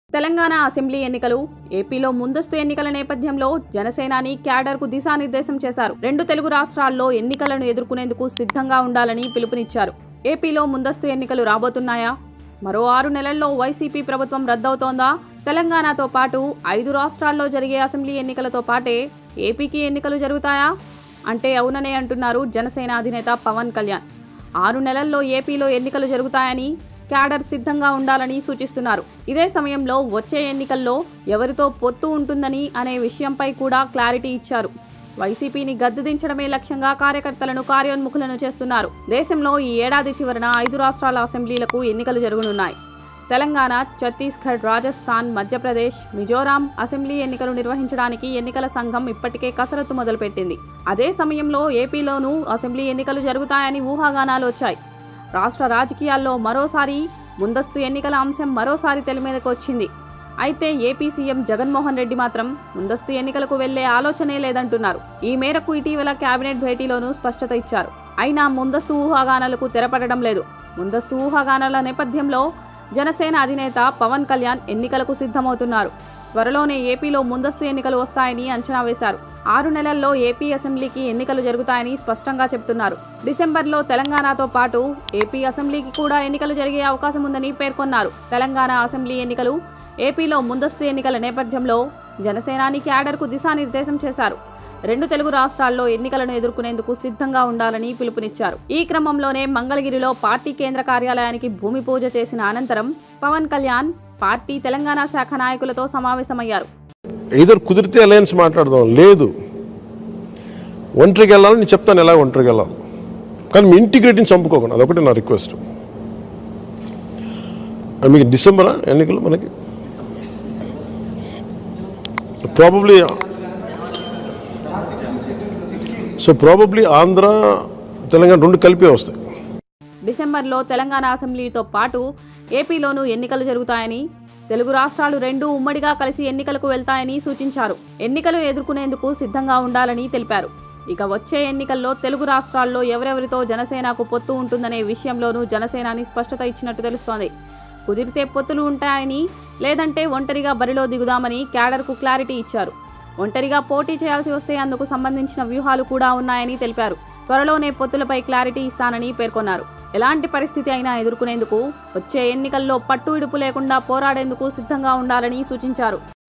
Telangana assembly ఎన్నికలు ఏపీలో ముందస్తు ఎన్నికల నేపథ్యంలో జనసేనాని క్యాడర్కు దిశానిర్దేశం చేశారు రెండు తెలుగు రాష్ట్రాల్లో ఎన్నికలను ఎదుర్కొనేందుకు సిద్ధంగా ఉండాలని పిలుపునిచ్చారు ఏపీలో ముందస్తు ఎన్నికలు రాబోతున్నాయా మరో ఆరు నెలల్లో వైసీపీ ప్రభుత్వం రద్దవుతోందా తెలంగాణతో పాటు ఐదు రాష్ట్రాల్లో జరిగే అసెంబ్లీ ఎన్నికలతో పాటే ఏపీకి ఎన్నికలు జరుగుతాయా అంటే అవుననే అంటున్నారు జనసేన అధినేత పవన్ కళ్యాణ్ ఆరు నెలల్లో ఏపీలో ఎన్నికలు జరుగుతాయని క్యాడర్ సిద్ధంగా ఉండాలని సూచిస్తున్నారు ఇదే సమయంలో వచ్చే ఎన్నికల్లో ఎవరితో పొత్తు ఉంటుందని అనే విషయంపై కూడా క్లారిటీ ఇచ్చారు వైసీపీని గద్దెదించడమే లక్ష్యంగా కార్యకర్తలను కార్యోన్ముఖులను చేస్తున్నారు దేశంలో ఈ ఏడాది చివరన ఐదు రాష్ట్రాల అసెంబ్లీలకు ఎన్నికలు జరగనున్నాయి తెలంగాణ ఛత్తీస్గఢ్ రాజస్థాన్ మధ్యప్రదేశ్ మిజోరాం అసెంబ్లీ ఎన్నికలు నిర్వహించడానికి ఎన్నికల సంఘం ఇప్పటికే కసరత్తు మొదలుపెట్టింది అదే సమయంలో ఏపీలోనూ అసెంబ్లీ ఎన్నికలు జరుగుతాయని ఊహాగానాలు వచ్చాయి రాష్ట్ర రాజకీయాల్లో మరోసారి ముందస్తు ఎన్నికల అంశం మరోసారి తెలిమీదకు వచ్చింది అయితే ఏపీ సీఎం జగన్మోహన్ రెడ్డి మాత్రం ముందస్తు ఎన్నికలకు వెళ్లే ఆలోచనే లేదంటున్నారు ఈ మేరకు ఇటీవల కేబినెట్ భేటీలోనూ స్పష్టత ఇచ్చారు అయినా ముందస్తు ఊహాగానాలకు తెరపడడం లేదు ముందస్తు ఊహాగానాల నేపథ్యంలో జనసేన అధినేత పవన్ కళ్యాణ్ ఎన్నికలకు సిద్ధమవుతున్నారు త్వరలోనే ఏపీలో ముందస్తు ఎన్నికలు వస్తాయని అంచనా వేశారు ఆరు నెలల్లో ఏపీ అసెంబ్లీకి ఎన్నికలు జరుగుతాయని స్పష్టంగా చెబుతున్నారు డిసెంబర్లో తెలంగాణతో పాటు ఏపీ అసెంబ్లీకి కూడా ఎన్నికలు జరిగే అవకాశం ఉందని పేర్కొన్నారు తెలంగాణ అసెంబ్లీ ఎన్నికలు ఏపీలో ముందస్తు ఎన్నికల నేపథ్యంలో జనసేనాని క్యాడర్కు దిశానిర్దేశం చేశారు రెండు తెలుగు రాష్ట్రాల్లో ఎన్నికలను ఎదుర్కొనేందుకు సిద్ధంగా ఉండాలని పిలుపునిచ్చారు ఈ క్రమంలోనే మంగళగిరిలో పార్టీ కేంద్ర కార్యాలయానికి భూమి పూజ చేసిన అనంతరం పవన్ కళ్యాణ్ పార్టీ తెలంగాణ శాఖ నాయకులతో సమావేశమయ్యారు ఏదో కుదిరితే అలయన్స్ మాట్లాడదాం లేదు ఒంటరికి వెళ్ళాలని నేను చెప్తాను ఎలా ఒంటరికి వెళ్ళాలి కానీ మీ ఇంటిగ్రిటీని చంపుకోకండి అదొకటి నా రిక్వెస్ట్ అది మీకు డిసెంబరా ఎన్నికలు మనకి probably so probably Andhra Telangana రెండు కలిపే వస్తాయి డిసెంబర్లో తెలంగాణ అసెంబ్లీతో పాటు ఏపీలోనూ ఎన్నికలు జరుగుతాయని తెలుగు రాష్ట్రాలు రెండు ఉమ్మడిగా కలిసి ఎన్నికలకు వెళ్తాయని సూచించారు ఎన్నికలు ఎదుర్కొనేందుకు సిద్ధంగా ఉండాలని తెలిపారు ఇక వచ్చే ఎన్నికల్లో తెలుగు రాష్ట్రాల్లో ఎవరెవరితో జనసేనకు పొత్తు ఉంటుందనే విషయంలోనూ జనసేనాని స్పష్టత ఇచ్చినట్టు తెలుస్తోంది కుదిరితే పొత్తులు ఉంటాయని లేదంటే ఒంటరిగా బరిలో దిగుదామని క్యాడర్కు క్లారిటీ ఇచ్చారు ఒంటరిగా పోటీ చేయాల్సి వస్తే అందుకు సంబంధించిన వ్యూహాలు కూడా ఉన్నాయని తెలిపారు త్వరలోనే పొత్తులపై క్లారిటీ ఇస్తానని పేర్కొన్నారు ఎలాంటి పరిస్థితి అయినా ఎదుర్కొనేందుకు వచ్చే ఎన్నికల్లో పట్టు ఇడుపు లేకుండా పోరాడేందుకు సిద్ధంగా ఉండాలని సూచించారు